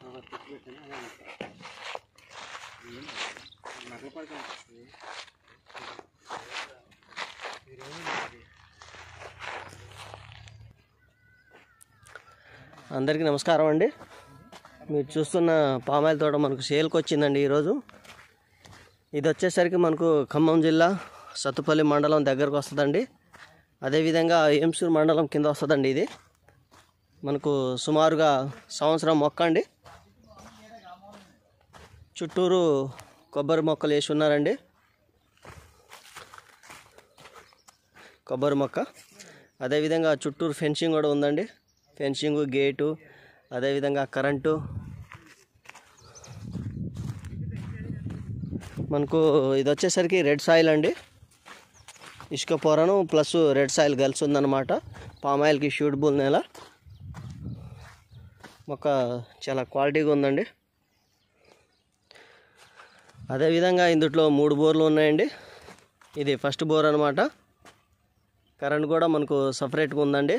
అందరికీ నమస్కారం అండి మీరు చూస్తున్న పామాయిల్ తోట మనకు సేల్కి వచ్చిందండి ఈరోజు ఇది వచ్చేసరికి మనకు ఖమ్మం జిల్లా సత్తుపల్లి మండలం దగ్గరకు వస్తుందండి అదేవిధంగా ఏంసూరు మండలం కింద వస్తుందండి ఇది మనకు సుమారుగా సంవత్సరం మొక్క అండి చుట్టూరు కొబ్బరి మొక్కలు వేసి ఉన్నారండి కొబ్బరి మొక్క అదేవిధంగా చుట్టూరు ఫెన్సింగ్ కూడా ఉందండి ఫెన్సింగ్ గేటు అదేవిధంగా కరెంటు మనకు ఇది వచ్చేసరికి రెడ్ సాయిల్ అండి ఇసుక పొరను ప్లస్ రెడ్ సాయిల్ కలిసి ఉందన్నమాట పామాయిల్కి షూటబుల్ నేల మొక్క చాలా క్వాలిటీగా ఉందండి అదేవిధంగా ఇందుట్లో మూడు బోర్లు ఉన్నాయండి ఇది ఫస్ట్ బోర్ అనమాట కరెంట్ కూడా మనకు సపరేట్గా ఉందండి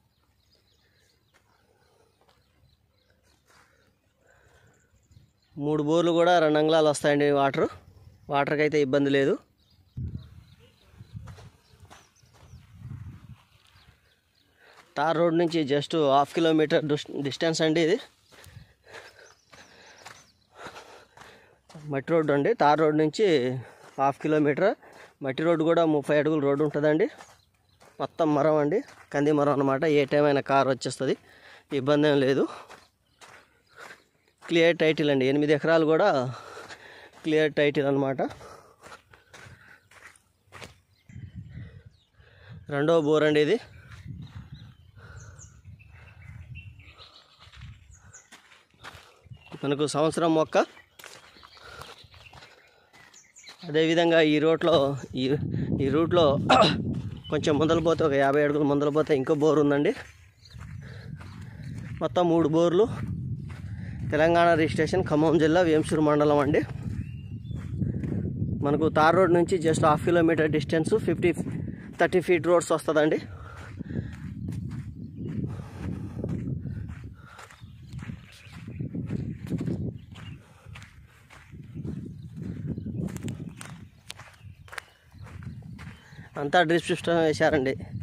మూడు బోర్లు కూడా రెండు అంగుళాలు వస్తాయండి వాటర్ వాటర్కి అయితే ఇబ్బంది లేదు తార్ రోడ్ నుంచి జస్ట్ హాఫ్ కిలోమీటర్ డిస్టెన్స్ అండి ఇది మట్టి రోడ్డు అండి తార్ రోడ్ నుంచి హాఫ్ కిలోమీటర్ మట్టి రోడ్డు కూడా ముప్పై అడుగుల రోడ్డు ఉంటుందండి మొత్తం మరం అండి కంది మరం అనమాట ఏ టైం అయినా కార్ వచ్చేస్తుంది ఇబ్బంది ఏం లేదు క్లియర్ టైటిల్ అండి ఎనిమిది ఎకరాలు కూడా క్లియర్ టైటిల్ అనమాట రెండవ బోర్ అండి ఇది మనకు సంవత్సరం మొక్క అదేవిధంగా ఈ రోడ్లో ఈ ఈ రూట్లో కొంచెం ముందలు పోతే ఒక యాభై అడుగులు ముందలు పోతే ఇంకో బోర్ ఉందండి మొత్తం మూడు బోర్లు తెలంగాణ రిజిస్ట్రేషన్ ఖమ్మం జిల్లా వేంసూరు మండలం అండి మనకు తార్ రోడ్ నుంచి just half kilometre distance fifty thirty feet roads వస్తుందండి అంతా డ్రిప్ సిస్టమ్ వేశారండి